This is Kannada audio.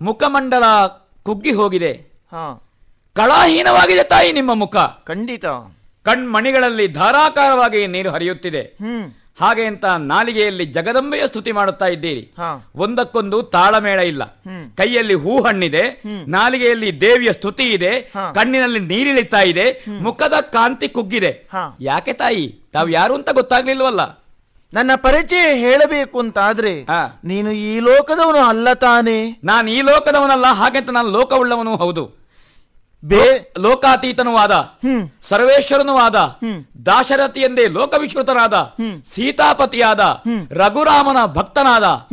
ಮುಖಮಂಡಲ ಕುಗ್ಗಿ ಹೋಗಿದೆ ಹಾ ಕಳಾಹೀನವಾಗಿದೆ ತಾಯಿ ನಿಮ್ಮ ಮುಖ ಖಂಡಿತ ಕಣ್ಮಣಿಗಳಲ್ಲಿ ಧಾರಾಕಾರವಾಗಿ ನೀರು ಹರಿಯುತ್ತಿದೆ ಹ್ಮ್ ಹಾಗೆ ಅಂತ ನಾಲಿಗೆಯಲ್ಲಿ ಜಗದಂಬೆಯ ಸ್ತುತಿ ಮಾಡುತ್ತಾ ಇದ್ದೀರಿ ಹಾ ಒಂದಕ್ಕೊಂದು ತಾಳಮೇಳ ಇಲ್ಲ ಹ್ಮ್. ಕೈಯಲ್ಲಿ ಹೂ ಹಣ್ಣಿದೆ ನಾಲಿಗೆಯಲ್ಲಿ ದೇವಿಯ ಸ್ತುತಿ ಇದೆ ಹಾ. ಕಣ್ಣಿನಲ್ಲಿ ನೀರಿಳಿತಾ ಇದೆ ಮುಖದ ಕಾಂತಿ ಕುಗ್ಗಿದೆ ಹಾ. ಯಾಕೆ ತಾಯಿ ತಾವು ಯಾರು ಅಂತ ಗೊತ್ತಾಗ್ಲಿಲ್ವಲ್ಲ ನನ್ನ ಪರಿಚಯ ಹೇಳಬೇಕು ಅಂತಾದ್ರೆ ಹಾ. ನೀನು ಈ ಲೋಕದವನು ಅಲ್ಲ ತಾನೇ ನಾನು ಈ ಲೋಕದವನಲ್ಲ ಹಾಗೆಂತ ನಾನು ಲೋಕವುಳ್ಳವನು ಹೌದು ಬೇ ಲೋಕಾತೀತನೂ ಆದ ಹ್ಮ್ ಸರ್ವೇಶ್ವರನೂ ಆದ ಹ್ಮ್. ದಾಶರಥಿ ಎಂದೇ ಲೋಕವಿಶ್ರುತನಾದ ಸೀತಾಪತಿಯಾದ ರಘುರಾಮನ ಭಕ್ತನಾದ